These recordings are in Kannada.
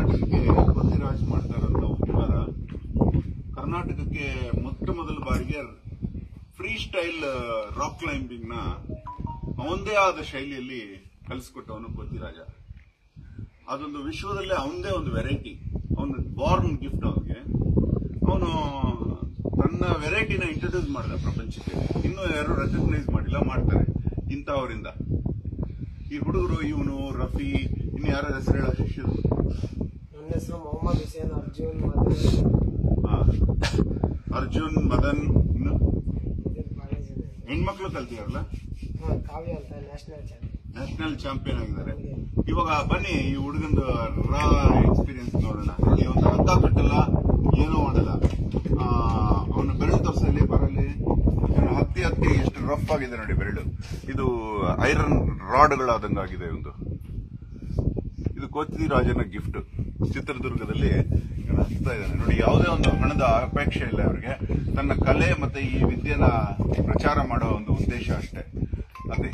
ಕರ್ನಾಟಕಕ್ಕೆ ಪೃಥ್ವಿರಾಜ್ ಮಾಡ್ತಾ ಇರೋಂಥ ಹುಡುಗಾರ ಕರ್ನಾಟಕಕ್ಕೆ ಮೊಟ್ಟ ಮೊದಲ ಬಾರಿಗೆ ಫ್ರೀ ಸ್ಟೈಲ್ ರಾಕ್ ಕ್ಲೈಂಬಿಂಗ್ ನ ಅವನದೇ ಆದ ಶೈಲಿಯಲ್ಲಿ ಕಲಿಸ್ಕೊಟ್ಟವನು ಪೃಥ್ವಿರಾಜ ಅದೊಂದು ವಿಶ್ವದಲ್ಲೇ ಅವನದೇ ಒಂದು ವೆರೈಟಿ ಅವನು ಬಾರ್ನ್ ಗಿಫ್ಟ್ ಅವನಿಗೆ ಅವನು ತನ್ನ ವೆರೈಟಿನ ಇಂಟ್ರೊಡ್ಯೂಸ್ ಮಾಡಿದ ಪ್ರಪಂಚಕ್ಕೆ ಇನ್ನೂ ಯಾರು ರೆಕಗ್ನೈಸ್ ಮಾಡಿಲ್ಲ ಮಾಡ್ತಾರೆ ಇಂಥವರಿಂದ ಈ ಹುಡುಗರು ಇವನು ರಫಿ ಇನ್ನು ಯಾರ ಹೆಸರು ಹೇಳೋ ಶಿಷ್ಯರು ನನ್ನ ಹೆಸರು ಮೊಹಮ್ಮದ್ ಹುಸೇನ್ ಅರ್ಜುನ್ ಮಧು ಹಾ. ಅರ್ಜುನ್ ಮದನ್ ಇನ್ನು ಇದ್ರ ಕಾಲೇಜ್ ಇದೆ ಹೆಣ್ಮಕ್ಳು ಕಲ್ತಿದಾರಲ್ಲ ಹಾ, ಕಾವ್ಯ ಅಂತ ನ್ಯಾಷನಲ್ ಚಾಂಪಿಯನ್ ನ್ಯಾಷನಲ್ ಚಾಂಪಿಯನ್ ಆಗಿದ್ದಾರೆ ಇವಾಗ ಬನ್ನಿ ಈ ಹುಡುಗಂದು ರಾ ಎಕ್ಸ್ಪೀರಿಯನ್ಸ್ ನೋಡೋಣ ನೋಡಿ ಒಂದು ಹಗ್ಗ ಕಟ್ಟಲ್ಲ ಏನೂ ಮಾಡಲ್ಲ ಅವನ ಬೆರಳು ತೋರಿಸಲಿ ಬರಲಿ ಇವ್ನು ಹತ್ತಿ ಹತ್ತಿ ಎಷ್ಟು ರಫ್ ಆಗಿದೆ ನೋಡಿ ಬೆರಳು ಇದು ಐರನ್ ರಾಡ್ಗಳಾದಂಗಾಗಿದೆ ಒಂದು ಇದು ಕೋತಿ ರಾಜನ ಗಿಫ್ಟ್ ಚಿತ್ರದುರ್ಗದಲ್ಲಿ ಇವನು ಹಚ್ತಾ ಇದ್ದಾನೆ ನೋಡಿ ಯಾವುದೇ ಒಂದು ಹಣದ ಅಪೇಕ್ಷೆ ಇಲ್ಲ ಅವರಿಗೆ ತನ್ನ ಕಲೆ ಮತ್ತೆ ಈ ವಿದ್ಯೆನ ಪ್ರಚಾರ ಮಾಡೋ ಒಂದು ಉದ್ದೇಶ ಅಷ್ಟೇ ಅದೇ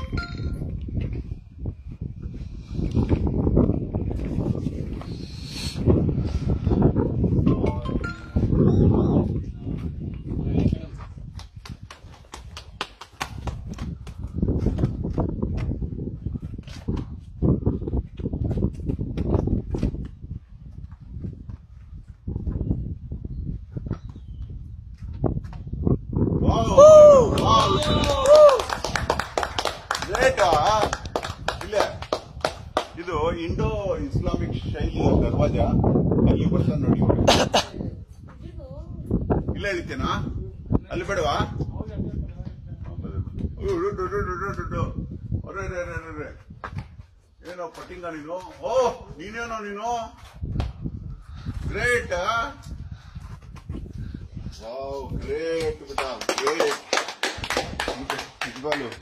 ಗ್ರೇಟ್ ಇಲ್ಲ ಇದು ಇಂಡೋ ಇಸ್ಲಾಮಿಕ್ ಶೈಲಿಯ ದರ್ವಾಜ ಅಲ್ಲಿ ಬರ್ತಾನೆ ನೋಡಿ ಇವ್ರು. ಇಲ್ಲ ಇಳಿತೇನಾ ಅಲ್ಲಿ ಬೇಡವಾ ಡು- ಡು- ಡು- ಡು- ಡು- ಡು- ಡು. ಅರೆ, ಅರೆ, ಅರೆ, ಅರೆ, ಅರೆ. ಏನೋ ಪಟ್ಟಿಂಗ ನೀನು ಓ ನೀನೇನೋ ನೀನು ಗ್ರೇಟ್ ವಾವ್ ಗ್ರೇಟ್ ಬಿಟ ಗ್ರೇಟ್ ನಿಜವಾಗ್ಲು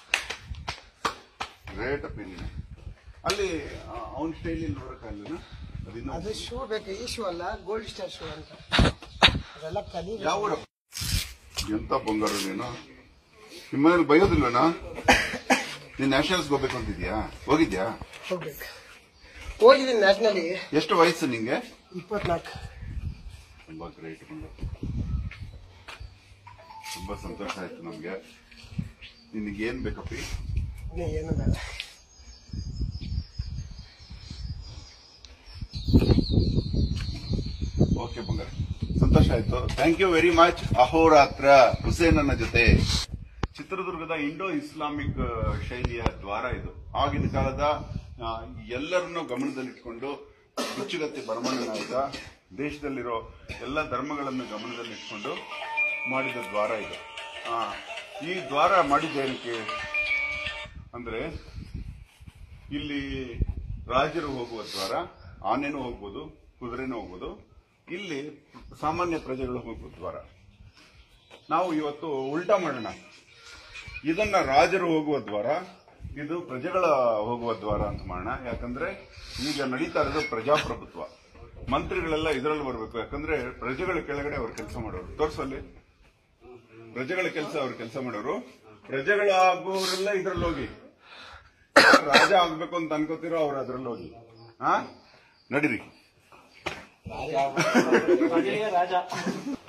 ಗ್ರೇಟ್ ಅಪ್ಪ ನೀನು ಅಲ್ಲಿ ಅವನ ಸ್ಟೈಲಿಂದ ಬರೋಕ್ಕಲ್ಲ ಅದಿನ್ನು ಅದು ಶೂ ಬೇಕು ಈ ಶೂ ಅಲ್ಲ ಗೋಲ್ಡ್ ಸ್ಟಾರ್ ಶೂ ಅಂತ ಅದೆಲ್ಲ ಕಲಿ ಯಾವ ಊರು? ಎಂತ ಬಂಗಾರ ನೀನು ನಿಮ್ಮನೇಲಿ ಬೈಯೋದಿಲ್ವೇನಾ ನೀನ್ ನ್ಯಾಷನಲ್ಸ್ ಹೋಗ್ಬೇಕು ಅಂತಿದ್ಯಾ ಹೋಗಿದ್ಯಾ ಹೋಗ್ಬೇಕು ಹೋಗಿದ್ದೀನಿ ನ್ಯಾಷನಲಿ ಎಷ್ಟು ವಯಸ್ಸು ನಿಂಗೆ ಇಪ್ಪತ್ನಾಲ್ಕು ತುಂಬಾ ಗ್ರೇಟ್ ತುಂಬಾ ಸಂತೋಷ ಆಯ್ತು ನಮ್ಗೆ ನಿನಗೆ ಏನ್ ಬೇಕಪ್ಪಿ ಇನ್ನು ಏನು ಬೇಡ ಓಕೆ ಬಂಗಾರ ಸಂತೋಷ ಆಯ್ತು ಥ್ಯಾಂಕ್ ಯು ವೆರಿ ಮಚ್ ಅಹೋರಾತ್ರ ಹುಸೇನನ ಜೊತೆ ಚಿತ್ರದುರ್ಗದ ಇಂಡೋ ಇಸ್ಲಾಮಿಕ್ ಶೈಲಿಯ ದ್ವಾರ ಇದು ಆಗಿನ ಕಾಲದ ಆ, ಎಲ್ಲರನ್ನೂ ಗಮನದಲ್ಲಿಟ್ಕೊಂಡು ಬಿಚ್ಚುಗತ್ತಿ ಭರಮಣ್ಣ ನಾಯಕ ದೇಶದಲ್ಲಿರೋ ಎಲ್ಲ ಧರ್ಮಗಳನ್ನು ಗಮನದಲ್ಲಿಟ್ಕೊಂಡು ಮಾಡಿದ ದ್ವಾರ ಇದು ಆ, ಈ ದ್ವಾರ ಮಾಡಿದ್ದೇನಕ್ಕೆ ಅಂದ್ರೆ ಇಲ್ಲಿ ರಾಜರು ಹೋಗುವ ದ್ವಾರ ಆನೆನೂ ಹೋಗ್ಬೋದು ಕುದುರೆನೂ ಹೋಗ್ಬೋದು ಇಲ್ಲಿ ಸಾಮಾನ್ಯ ಪ್ರಜೆಗಳು ಹೋಗುವ ದ್ವಾರ ನಾವು ಇವತ್ತು ಉಲ್ಟಾ ಮಾಡೋಣ ಇದನ್ನ ರಾಜರು ಹೋಗುವ ದ್ವಾರ ಇದು ಪ್ರಜೆಗಳ ಹೋಗುವ ದ್ವಾರ ಅಂತ ಮಾಡೋಣ ಯಾಕಂದ್ರೆ ಈಗ ನಡೀತಾ ಇರೋದು ಪ್ರಜಾಪ್ರಭುತ್ವ ಮಂತ್ರಿಗಳೆಲ್ಲ ಇದರಲ್ಲಿ ಬರಬೇಕು ಯಾಕಂದ್ರೆ ಪ್ರಜೆಗಳ ಕೆಳಗಡೆ ಅವ್ರು ಕೆಲಸ ಮಾಡೋರು ತೋರ್ಸಲ್ಲಿ ಪ್ರಜೆಗಳ ಕೆಲಸ ಅವ್ರು ಕೆಲಸ ಮಾಡೋರು ಪ್ರಜೆಗಳಾಗುವವರೆಲ್ಲ ಇದ್ರಲ್ಲಿ ಹೋಗಿ ರಾಜ ಆಗ್ಬೇಕು ಅಂತ ಅನ್ಕೋತಿರೋ ಅವ್ರು ಅದ್ರಲ್ಲಿ ಹೋಗಿ ಹಾ ನಡೀರಿ ರಾಜ